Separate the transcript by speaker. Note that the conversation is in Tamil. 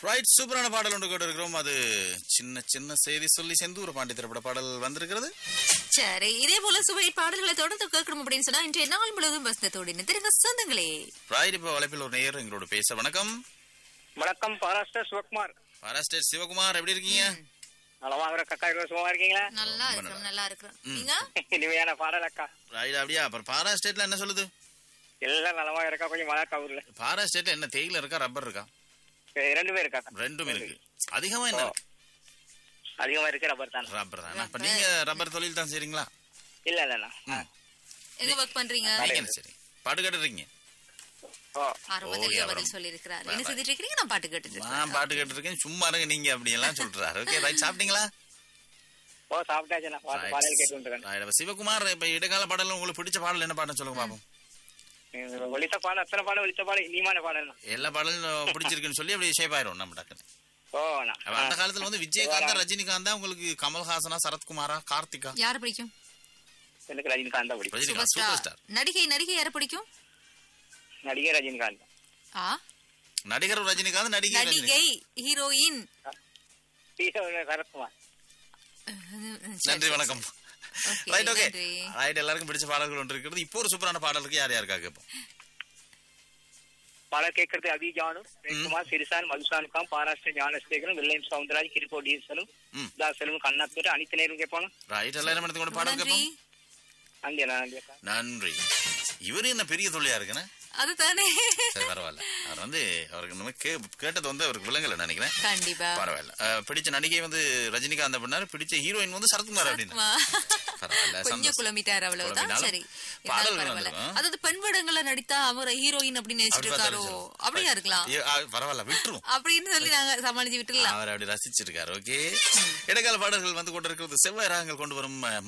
Speaker 1: ரைட் சூப்பரான பாடல் ஒன்று கூட இருக்கிறோம் அது சின்ன சின்ன செய்தி சொல்லி செந்தூர பாண்டி திரைப்பட பாடல் வந்திருக்கிறது
Speaker 2: சரி இதே போல சுவை பாடல்களை தொடர்ந்து கேட்கணும் அப்படின்னு சொன்னா இன்றைய நாள் முழுவதும் வசனத்தோடு இணைந்திருங்க சொந்தங்களே
Speaker 1: ரைட் இப்போ வலைப்பில் ஒரு நேயர் எங்களோட பேச வணக்கம்
Speaker 3: வணக்கம் பாராஸ்டர் சிவகுமார்
Speaker 1: மகாராஷ்டிர சிவகுமார் எப்படி இருக்கீங்க
Speaker 3: நலமா இருக்கிற கக்கா இருக்கிற சுகமா இருக்கீங்களா
Speaker 2: நல்லா இருக்கிறோம் நல்லா இருக்கிறோம் நீங்க
Speaker 3: இனிமையான பாடல் அக்கா
Speaker 1: ரைட் அப்படியா அப்புறம் பாரா ஸ்டேட்ல என்ன சொல்லுது
Speaker 3: எல்லாம் நலமா இருக்கா கொஞ்சம் மழை கவுர்ல
Speaker 1: பாரா ஸ்டேட்ல என்ன தேயிலை இருக்கா ரப்பர் இருக்கா
Speaker 3: ரெண்டு பேர் இருக்கா
Speaker 1: ரெண்டும் இருக்கு அதிகமா என்ன இருக்கு?
Speaker 3: அதிகமா இருக்கு ரப்பர் தான்
Speaker 1: ரப்பர் தான் அப்ப நீங்க ரப்பர் தொழில் தான் செய்றீங்களா
Speaker 3: இல்ல இல்லண்ணா
Speaker 1: ம்.
Speaker 2: எங்க ஒர்க் பண்றீங்க
Speaker 1: நீங்க என்ன சரி பாட்டு கேட்டுறீங்க
Speaker 3: ஓ
Speaker 2: ஆர்வம்
Speaker 1: ஓகே,
Speaker 2: தெளிவா
Speaker 1: அப்புறம்.
Speaker 2: பதில் சொல்லி இருக்கிறார் என்ன செஞ்சுட்டு இருக்கீங்க நான் பாட்டு கேட்டுட்டு இருக்கேன்.
Speaker 1: நான் பாட்டு கேட்டு இருக்கேன் சும்மா இருங்க நீங்க அப்படி எல்லாம் சொல்றாரு ஓகே ரைட் சாப்பிட்டீங்களா
Speaker 3: ஓ சாப்பிட்டாச்சுண்ணா பாட்டு
Speaker 1: Right.
Speaker 3: பாடல் கேட்டு வந்துருக்கேன்
Speaker 1: Right. அப்ப சிவகுமார் இப்ப இடைக்கால பாடல் உங்களுக்கு பிடிச்ச பாடல் என்ன பாடம் சொல்லுங்க பாப்போம்
Speaker 3: ஒளித்த பாடல் அத்தனை பாடல் ஒளித்த பாடல் இனிமான பாடல்
Speaker 1: எல்லா பாடலும் பிடிச்சிருக்குன்னு சொல்லி அப்படி ஷேப் ஆயிரும் நம்ம டக்குன்னு
Speaker 3: ஓ அண்ணா
Speaker 1: அப்ப அந்த காலத்துல வந்து விஜயகாந்தா ரஜினிகாந்தா உங்களுக்கு கமல்ஹாசனா சரத்குமாரா கார்த்திகா
Speaker 2: யாரை பிடிக்கும்
Speaker 3: எனக்கு ரஜினிகாந்த் தான் பிடிக்கும்
Speaker 1: Rajinikanth
Speaker 2: super
Speaker 1: super
Speaker 2: star
Speaker 1: star
Speaker 2: நடிகை நடிகை யாரை பிடிக்கும்
Speaker 3: நடிகர் ரஜினிகாந்த்
Speaker 2: ஆ
Speaker 1: நடிகர் ரஜினிகாந்த் நடிகை ரஜினி
Speaker 2: நடிகை ஹீரோயின்
Speaker 3: ஹீரோ சரத்குமார்
Speaker 1: நன்றி வணக்கம்
Speaker 2: Okay,
Speaker 1: ரைட் ஓகே
Speaker 2: நன்றி.
Speaker 1: ரைட் எல்லாருக்கும் பிடிச்ச பாடல்கள் ஒன்று இருக்கிறது இப்போ ஒரு சூப்பரான பாடலுக்கு யார் யாருக்கா கேட்போம்
Speaker 3: பாடல் கேட்கறது அபிஜானும் பிரேம்குமார் சிறிசான் மதுசானுக்காம் பாராஷ்டிர ஞானசேகரன் வில்லியம் சவுந்தரராஜ் கிரிப்போ டீசலும்
Speaker 1: ம்.
Speaker 3: தாசலும் கண்ணாத்தூர் அனைத்து நேரம் கேட்பாங்க
Speaker 1: ரைட் எல்லாரும் எடுத்து கொண்டு பாடல்
Speaker 2: நன்றி
Speaker 1: கேட்போம்
Speaker 3: அங்கே நான் அங்கே அக்கா.
Speaker 1: நன்றி இவரு என்ன பெரிய தொல்லையா இருக்குன்னு
Speaker 2: அதுதானே
Speaker 1: சரி பரவாயில்ல அவர் வந்து அவருக்கு நம்ம கே கேட்டது வந்து அவருக்கு விலங்கல நினைக்கிறேன்
Speaker 2: கண்டிப்பா
Speaker 1: பரவாயில்ல அஹ், பிடிச்ச நடிகை வந்து ரஜினிகாந்த் பண்ணாரு பிடிச்ச ஹீரோயின் வந்து சரத்குமார் அப்படின்னு
Speaker 2: வா.
Speaker 1: பரவாயில்ல
Speaker 2: கொஞ்சம்
Speaker 1: சந்தோஷம்.
Speaker 2: குழம்பிட்டார் அவ்வளவுதான்
Speaker 1: குழம்பினாலும்
Speaker 2: சரி
Speaker 1: பாடல்கள்
Speaker 2: இருந்தாலும் பரவாயில்ல.
Speaker 1: வந்திருக்கும்.
Speaker 2: அதாவது பெண் வேடங்களை நடித்தா அவர் ஹீரோயின் அப்படின்னு நினைச்சிட்டு
Speaker 1: அப்படி
Speaker 2: இருக்காரோ
Speaker 1: பார்த்தா
Speaker 2: அப்படியா இருக்கலாம்
Speaker 1: ஏ, ஆ, பரவாயில்ல விட்டுரும்
Speaker 2: அப்படின்னு சொல்லி நாங்க சமாளிச்சு விட்டுலாம்
Speaker 1: அவர் அப்படி ரசிச்சிருக்காரு ஓகே இடைக்கால பாடல்கள் வந்து கொண்டிருக்கிறது செவ்வாய் ராகங்கள் கொண்டு வரும் அஹ்,